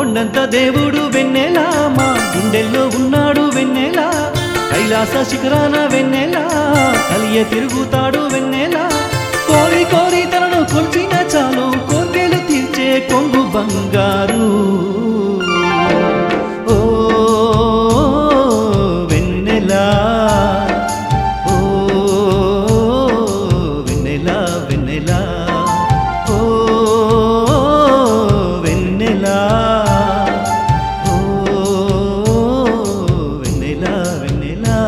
కొండంత దేవుడు వెన్నెలా మా గుండెల్లో ఉన్నాడు వెన్నెలా కైలాస శిఖరాన వెన్నెలా కలియ తిరుగుతాడు వెన్నెలా కోరి కోరి తనను కొల్చిన చాలు కోర్కెలు తీర్చే కొంగు బంగారు ఓ వెన్నెలా ఓ వెన్నెలా వెన్నెలా ఓ వెన్నెలా ఓ వెన్నెలా వెన్నెలా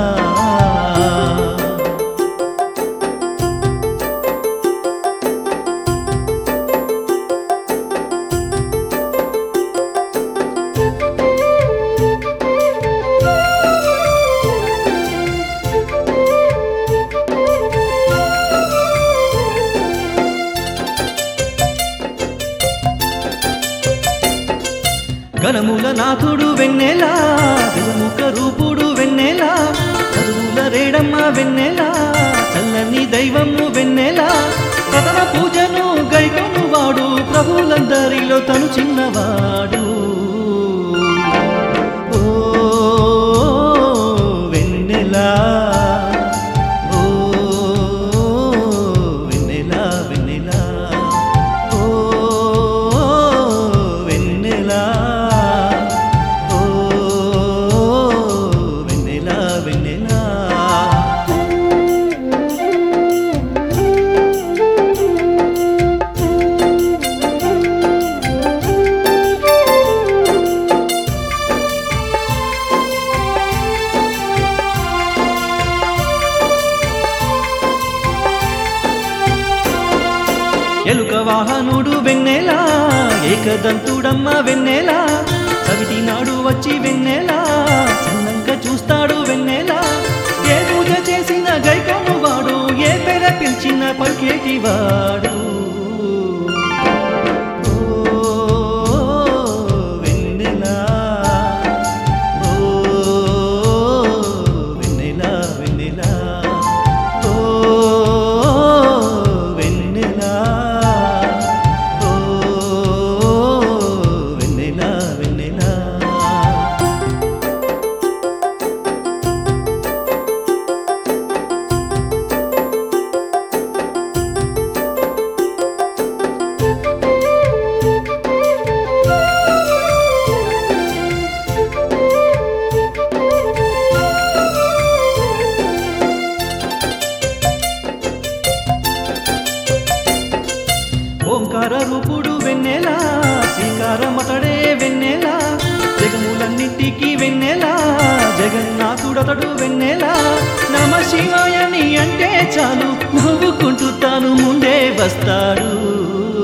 గణముల నాథుడు వెన్నెలా గజముఖ రూపుడు వెన్నెలా చదువుల రేడమ్మ వెన్నెలా చల్లని దైవము వెన్నెలా ప్రథమ పూజను గైకొను వాడు ప్రభులందరిలో తను చిన్నవాడు ఓ వెన్నెలా ఓ వెన్నెలా వెన్నెలా ఓ వెన్నెలా ఓ వెన్నెలా వెన్నెలా ఎలుక వాహనుడు వెన్నెలా ఏకదంతుడమ్మ వెన్నెలా చవిటి నాడు వచ్చి వెన్నెలా చిన్నంగా చూస్తాడు వెన్నెలా ఏ పూజ చేసిన గైకను వాడు ఏ పెర పిలిచిన పలికేటి వాడు ఓ వెన్నెలా ఓ వెన్నెలా వెన్నెలా ఓ వెన్నెలా ఓ వెన్నెలా వెన్నెలా ఓంకార రూపుడు వెన్నెలా శ్రీకారమతడే వెన్నెలా జగములన్నింటికి వెన్నెలా జగన్నాథుడతడు వెన్నెలా నమ శివాయని అంటే చాలు నవ్వుకుంటూ తాను ముందే వస్తాడు